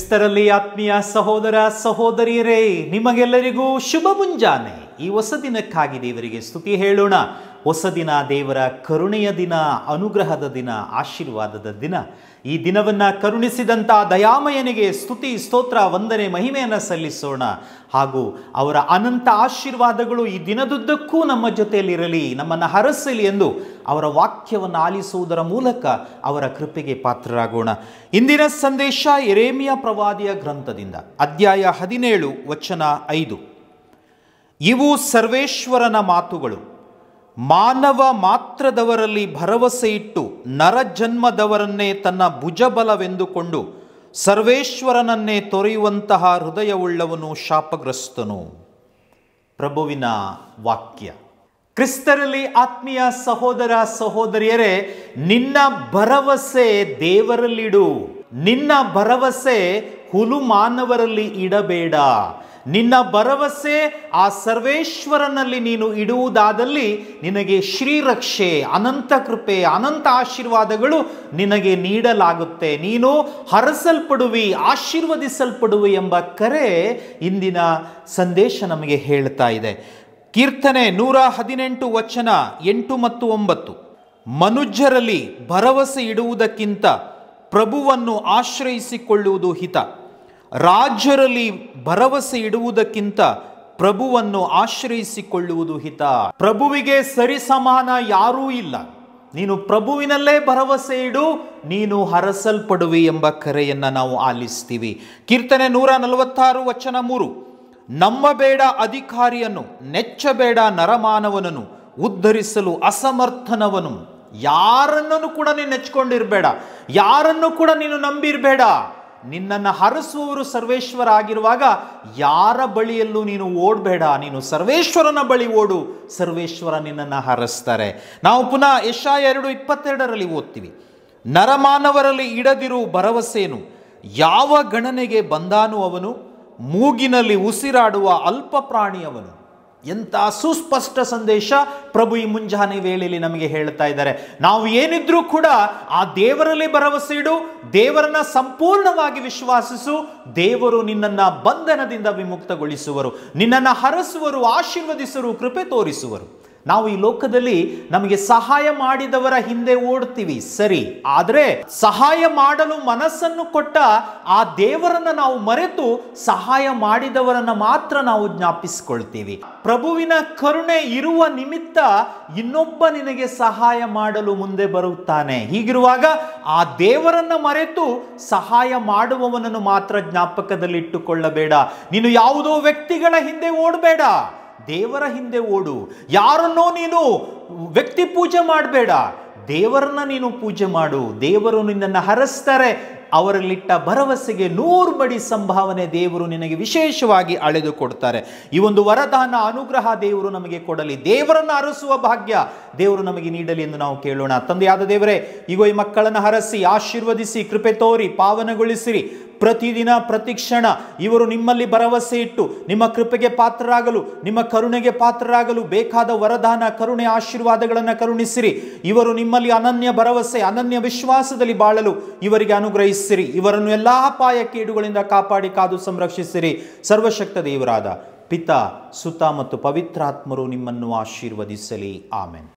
ಕ್ರಿಸ್ತರಲ್ಲಿ ಆತ್ಮೀಯ ಸಹೋದರ ಸಹೋದರಿಯರೇ ನಿಮಗೆಲ್ಲರಿಗೂ ಶುಭ ಮುಂಜಾನೆ ಈ ಹೊಸ ದಿನಕ್ಕಾಗಿ ದೇವರಿಗೆ ಸ್ತುತಿ ಹೇಳೋಣ ಹೊಸ ದಿನ ದೇವರ ಕರುಣೆಯ ದಿನ ಅನುಗ್ರಹದ ದಿನ ಆಶೀರ್ವಾದದ ದಿನ ಈ ದಿನವನ್ನ ಕರುಣಿಸಿದಂಥ ದಯಾಮಯನಿಗೆ ಸ್ತುತಿ ಸ್ತೋತ್ರ ವಂದನೆ ಮಹಿಮೆಯನ್ನು ಸಲ್ಲಿಸೋಣ ಹಾಗೂ ಅವರ ಅನಂತ ಆಶೀರ್ವಾದಗಳು ಈ ದಿನದುದ್ದಕ್ಕೂ ನಮ್ಮ ಜೊತೆಯಲ್ಲಿರಲಿ ನಮ್ಮನ್ನು ಹರಸಲಿ ಎಂದು ಅವರ ವಾಕ್ಯವನ್ನು ಆಲಿಸುವುದರ ಮೂಲಕ ಅವರ ಕೃಪೆಗೆ ಪಾತ್ರರಾಗೋಣ ಇಂದಿನ ಸಂದೇಶ ಎರೇಮಿಯ ಪ್ರವಾದಿಯ ಗ್ರಂಥದಿಂದ ಅಧ್ಯಾಯ ಹದಿನೇಳು ವಚನ ಐದು ಇವು ಸರ್ವೇಶ್ವರನ ಮಾತುಗಳು ಮಾನವ ಮಾತ್ರದವರಲ್ಲಿ ಭರವಸೆ ಇಟ್ಟು ನರಜನ್ಮದವರನ್ನೇ ತನ್ನ ಭುಜಬಲವೆಂದುಕೊಂಡು ಸರ್ವೇಶ್ವರನನ್ನೇ ತೊರೆಯುವಂತಹ ಹೃದಯವುಳ್ಳವನು ಶಾಪಗ್ರಸ್ತನು ಪ್ರಭುವಿನ ವಾಕ್ಯ ಕ್ರಿಸ್ತರಲ್ಲಿ ಆತ್ಮೀಯ ಸಹೋದರ ಸಹೋದರಿಯರೇ ನಿನ್ನ ಭರವಸೆ ದೇವರಲ್ಲಿಡು ನಿನ್ನ ಭರವಸೆ ಹುಲು ಮಾನವರಲ್ಲಿ ಇಡಬೇಡ ನಿನ್ನ ಭರವಸೆ ಆ ಸರ್ವೇಶ್ವರನಲ್ಲಿ ನೀನು ಇಡುವುದಾದಲ್ಲಿ ನಿನಗೆ ಶ್ರೀರಕ್ಷೆ ಅನಂತ ಕೃಪೆ ಅನಂತ ಆಶೀರ್ವಾದಗಳು ನಿನಗೆ ನೀಡಲಾಗುತ್ತೆ ನೀನು ಹರಸಲ್ಪಡುವಿ ಆಶೀರ್ವದಿಸಲ್ಪಡುವಿ ಎಂಬ ಕರೆ ಇಂದಿನ ಸಂದೇಶ ನಮಗೆ ಹೇಳ್ತಾ ಇದೆ ಕೀರ್ತನೆ ನೂರ ಹದಿನೆಂಟು ವಚನ ಎಂಟು ಮತ್ತು ಒಂಬತ್ತು ಮನುಜರಲ್ಲಿ ಭರವಸೆ ಇಡುವುದಕ್ಕಿಂತ ಪ್ರಭುವನ್ನು ಆಶ್ರಯಿಸಿಕೊಳ್ಳುವುದು ಹಿತ ರಾಜರಲ್ಲಿ ಭರವಸೆ ಇಡುವುದಕ್ಕಿಂತ ಪ್ರಭುವನ್ನು ಆಶ್ರಯಿಸಿಕೊಳ್ಳುವುದು ಹಿತ ಪ್ರಭುವಿಗೆ ಸರಿಸಮಾನ ಯಾರೂ ಇಲ್ಲ ನೀನು ಪ್ರಭುವಿನಲ್ಲೇ ಭರವಸೆ ಇಡು ನೀನು ಹರಸಲ್ಪಡುವಿ ಎಂಬ ಕರೆಯನ್ನು ನಾವು ಆಲಿಸ್ತೀವಿ ಕೀರ್ತನೆ ನೂರ ನಲವತ್ತಾರು ವಚನ ಮೂರು ನಂಬಬೇಡ ಅಧಿಕಾರಿಯನ್ನು ನೆಚ್ಚಬೇಡ ನರಮಾನವನನ್ನು ಉದ್ಧರಿಸಲು ಅಸಮರ್ಥನವನು ಯಾರನ್ನೂ ಕೂಡ ನೀನು ನೆಚ್ಕೊಂಡಿರಬೇಡ ಯಾರನ್ನು ಕೂಡ ನೀನು ನಂಬಿರಬೇಡ ನಿನ್ನನ್ನು ಹರಸುವವರು ಸರ್ವೇಶ್ವರ ಆಗಿರುವಾಗ ಯಾರ ಬಳಿಯಲ್ಲೂ ನೀನು ಓಡಬೇಡ ನೀನು ಸರ್ವೇಶ್ವರನ ಬಳಿ ಓಡು ಸರ್ವೇಶ್ವರ ನಿನ್ನನ್ನು ಹರಸ್ತಾರೆ ನಾವು ಪುನಃ ಯಶಾಯ ಎರಡು ಇಪ್ಪತ್ತೆರಡರಲ್ಲಿ ಓದ್ತೀವಿ ನರಮಾನವರಲ್ಲಿ ಇಡದಿರು ಭರವಸೆನು ಯಾವ ಗಣನೆಗೆ ಬಂದಾನು ಅವನು ಮೂಗಿನಲ್ಲಿ ಉಸಿರಾಡುವ ಅಲ್ಪ ಪ್ರಾಣಿಯವನು ಎಂಥ ಸುಸ್ಪಷ್ಟ ಸಂದೇಶ ಪ್ರಭು ಈ ಮುಂಜಾನೆ ವೇಳೆಯಲ್ಲಿ ನಮಗೆ ಹೇಳ್ತಾ ಇದ್ದಾರೆ ನಾವು ಏನಿದ್ರೂ ಕೂಡ ಆ ದೇವರಲ್ಲಿ ಭರವಸೆ ಇಡು ದೇವರನ್ನ ಸಂಪೂರ್ಣವಾಗಿ ವಿಶ್ವಾಸಿಸು ದೇವರು ನಿನ್ನನ್ನ ಬಂಧನದಿಂದ ವಿಮುಕ್ತಗೊಳಿಸುವರು ನಿನ್ನನ್ನು ಹರಸುವರು ಆಶೀರ್ವದಿಸುವರು ಕೃಪೆ ತೋರಿಸುವರು ನಾವು ಈ ಲೋಕದಲ್ಲಿ ನಮಗೆ ಸಹಾಯ ಮಾಡಿದವರ ಹಿಂದೆ ಓಡ್ತೀವಿ ಸರಿ ಆದರೆ ಸಹಾಯ ಮಾಡಲು ಮನಸ್ಸನ್ನು ಕೊಟ್ಟ ಆ ದೇವರನ್ನ ನಾವು ಮರೆತು ಸಹಾಯ ಮಾಡಿದವರನ್ನ ಮಾತ್ರ ನಾವು ಜ್ಞಾಪಿಸಿಕೊಳ್ತೀವಿ ಪ್ರಭುವಿನ ಕರುಣೆ ಇರುವ ನಿಮಿತ್ತ ಇನ್ನೊಬ್ಬ ನಿನಗೆ ಸಹಾಯ ಮಾಡಲು ಮುಂದೆ ಬರುತ್ತಾನೆ ಹೀಗಿರುವಾಗ ಆ ದೇವರನ್ನ ಮರೆತು ಸಹಾಯ ಮಾಡುವವನನ್ನು ಮಾತ್ರ ಜ್ಞಾಪಕದಲ್ಲಿಟ್ಟುಕೊಳ್ಳಬೇಡ ನೀನು ಯಾವುದೋ ವ್ಯಕ್ತಿಗಳ ಹಿಂದೆ ಓಡಬೇಡ ದೇವರ ಹಿಂದೆ ಓಡು ಯಾರನ್ನೋ ನೀನು ವ್ಯಕ್ತಿ ಪೂಜೆ ಮಾಡಬೇಡ ದೇವರನ್ನ ನೀನು ಪೂಜೆ ಮಾಡು ದೇವರು ನಿನ್ನನ್ನು ಹರಸ್ತಾರೆ ಅವರಲ್ಲಿಟ್ಟ ಭರವಸೆಗೆ ನೂರು ಬಡಿ ಸಂಭಾವನೆ ದೇವರು ನಿನಗೆ ವಿಶೇಷವಾಗಿ ಅಳೆದು ಕೊಡ್ತಾರೆ ಈ ಒಂದು ವರದಾನ ಅನುಗ್ರಹ ದೇವರು ನಮಗೆ ಕೊಡಲಿ ದೇವರನ್ನು ಹರಸುವ ಭಾಗ್ಯ ದೇವರು ನಮಗೆ ನೀಡಲಿ ಎಂದು ನಾವು ಕೇಳೋಣ ತಂದೆಯಾದ ದೇವರೇ ಈಗ ಈ ಮಕ್ಕಳನ್ನು ಹರಸಿ ಆಶೀರ್ವದಿಸಿ ಕೃಪೆ ತೋರಿ ಪಾವನಗೊಳಿಸಿರಿ ಪ್ರತಿದಿನ ಪ್ರತಿಕ್ಷಣ ಇವರು ನಿಮ್ಮಲ್ಲಿ ಭರವಸೆ ಇಟ್ಟು ನಿಮ್ಮ ಕೃಪೆಗೆ ಪಾತ್ರರಾಗಲು ನಿಮ್ಮ ಕರುಣೆಗೆ ಪಾತ್ರರಾಗಲು ಬೇಕಾದ ವರದಾನ ಕರುಣೆ ಆಶೀರ್ವಾದಗಳನ್ನು ಕರುಣಿಸಿರಿ ಇವರು ನಿಮ್ಮಲ್ಲಿ ಅನನ್ಯ ಭರವಸೆ ಅನನ್ಯ ವಿಶ್ವಾಸದಲ್ಲಿ ಬಾಳಲು ಇವರಿಗೆ ಅನುಗ್ರಹಿಸಿರಿ ಇವರನ್ನು ಎಲ್ಲ ಅಪಾಯ ಕೇಡುಗಳಿಂದ ಕಾಪಾಡಿ ಕಾದು ಸಂರಕ್ಷಿಸಿರಿ ಸರ್ವಶಕ್ತ ದೇವರಾದ ಪಿತಾ ಸುತ ಮತ್ತು ಪವಿತ್ರಾತ್ಮರು ನಿಮ್ಮನ್ನು ಆಶೀರ್ವದಿಸಲಿ ಆಮೆನ್